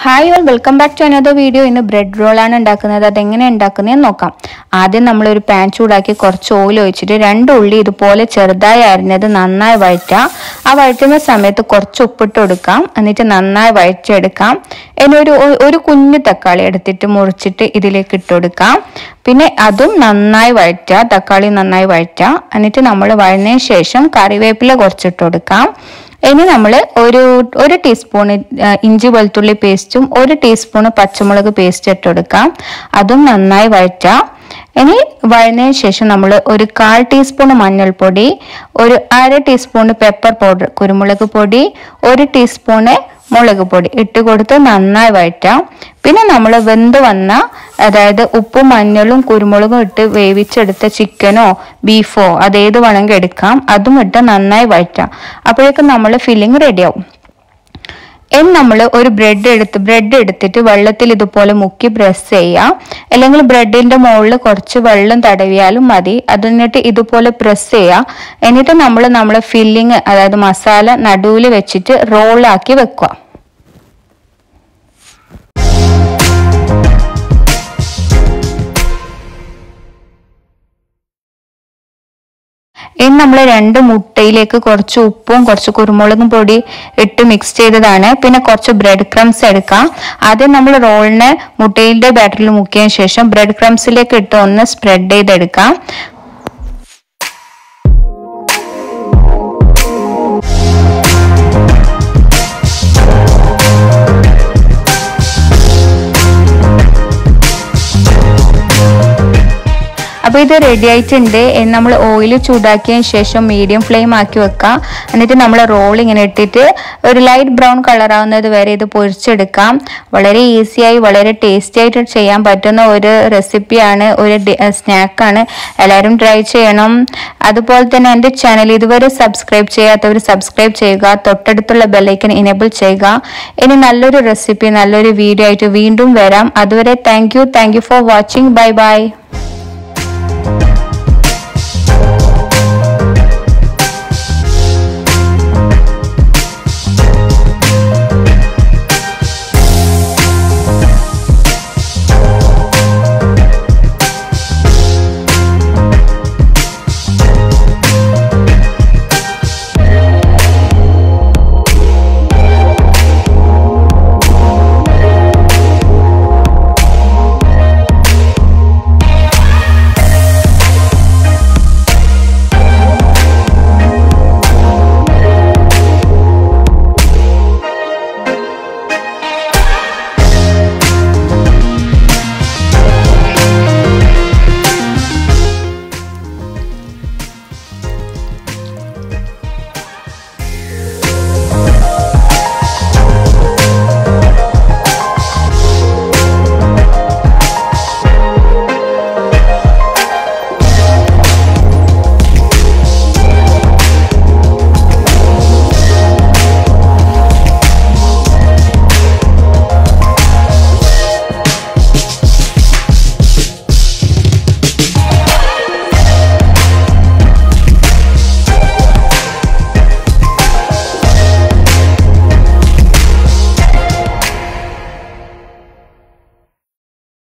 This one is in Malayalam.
hi all welcome back to another video ഇന്ന് ബ്രെഡ് റോൾ ആണ് ഉണ്ടാക്കുന്നത് അതെങ്ങനെ ഉണ്ടാക്കുന്നതെന്ന് നോക്കാം ആദ്യം നമ്മൾ ഒരു പാൻ ചൂടാക്കി കുറച്ച് ഓയിൽ ഒഴിച്ചിട്ട് രണ്ട് ഉള്ളി ഇതുപോലെ ചെറുതായി അരിഞ്ഞത് നന്നായി വഴറ്റുക ആ വഴറ്റുന്ന സമയത്ത് കുറച്ച് ഉപ്പിട്ട് കൊടുക്കാം എന്നിട്ട് നന്നായി വഴറ്റിയെടുക്കാം ഇനി ഒരു ഒ- ഒരു കുഞ്ഞു തക്കാളി എടുത്തിട്ട് മുറിച്ചിട്ട് ഇതിലേക്ക് ഇട്ട് കൊടുക്കാം പിന്നെ അതും നന്നായി വഴറ്റുക തക്കാളി നന്നായി വഴറ്റുക എന്നിട്ട് നമ്മൾ വഴന്നതിന് ശേഷം കറിവേപ്പില കുറച്ചിട്ട് കൊടുക്കാം ഇനി നമ്മൾ ഒരു ഒരു ടീസ്പൂൺ ഇഞ്ചി വെളുത്തുള്ളി പേസ്റ്റും ഒരു ടീസ്പൂൺ പച്ചമുളക് പേസ്റ്റ് ഇട്ട് കൊടുക്കാം അതും നന്നായി വഴറ്റാം ഇനി വഴന്നതിന് ശേഷം നമ്മൾ ഒരു കാൽ ടീസ്പൂൺ മഞ്ഞൾപ്പൊടി ഒരു അര ടീസ്പൂൺ പെപ്പർ പൗഡർ കുരുമുളക് പൊടി ഒരു ടീസ്പൂണ് മുളക് പൊടി ഇട്ട് കൊടുത്ത് നന്നായി വഴറ്റാം പിന്നെ നമ്മൾ വെന്ത് വന്ന അതായത് ഉപ്പും മഞ്ഞളും കുരുമുളകും ഇട്ട് വേവിച്ചെടുത്ത ചിക്കനോ ബീഫോ അതേത് വേണമെങ്കിൽ എടുക്കാം അതും ഇട്ട് നന്നായി വഴറ്റാം അപ്പോഴേക്കും നമ്മൾ ഫില്ലിങ് റെഡിയാവും ഇനി നമ്മൾ ഒരു ബ്രെഡ് എടുത്ത് ബ്രെഡ് എടുത്തിട്ട് വെള്ളത്തിൽ ഇതുപോലെ മുക്കി പ്രസ് ചെയ്യാം അല്ലെങ്കിൽ ബ്രെഡിന്റെ മുകളിൽ കുറച്ച് വെള്ളം തടവിയാലും മതി അതിന്നിട്ട് ഇതുപോലെ പ്രസ് ചെയ്യാം എന്നിട്ട് നമ്മൾ നമ്മളെ ഫില്ലിങ് അതായത് മസാല നടുവിൽ വെച്ചിട്ട് റോളാക്കി വെക്കുക ഇനി നമ്മൾ രണ്ട് മുട്ടയിലേക്ക് കുറച്ച് ഉപ്പും കുറച്ച് കുരുമുളകും പൊടി ഇട്ട് മിക്സ് ചെയ്തതാണ് പിന്നെ കുറച്ച് ബ്രെഡ് ക്രംസ് എടുക്കാം ആദ്യം നമ്മൾ റോളിനെ മുട്ടയുടെ ബാറ്ററിൽ മുക്കിയതിന് ശേഷം ബ്രെഡ് ക്രംസിലേക്ക് ഇട്ട് ഒന്ന് സ്പ്രെഡ് ചെയ്തെടുക്കാം അപ്പോൾ ഇത് റെഡി ആയിട്ടുണ്ട് നമ്മൾ ഓയിൽ ചൂടാക്കിയതിന് ശേഷം മീഡിയം ഫ്ലെയിം ആക്കി വെക്കാം എന്നിട്ട് നമ്മൾ റോൾ ഇങ്ങനെ ഇട്ടിട്ട് ഒരു ലൈറ്റ് ബ്രൗൺ കളർ ആവുന്നത് വരെ ഇത് പൊരിച്ചെടുക്കാം വളരെ ഈസിയായി വളരെ ടേസ്റ്റി ആയിട്ട് ചെയ്യാൻ പറ്റുന്ന ഒരു റെസിപ്പിയാണ് ഒരു സ്നാക്കാണ് എല്ലാവരും ട്രൈ ചെയ്യണം അതുപോലെ തന്നെ എൻ്റെ ചാനൽ ഇതുവരെ സബ്സ്ക്രൈബ് ചെയ്യാത്തവർ സബ്സ്ക്രൈബ് ചെയ്യുക തൊട്ടടുത്തുള്ള ബെല്ലൈക്കൻ ഇനേബിൾ ചെയ്യുക ഇനി നല്ലൊരു റെസിപ്പി നല്ലൊരു വീഡിയോ ആയിട്ട് വീണ്ടും വരാം അതുവരെ thank you thank you for watching bye by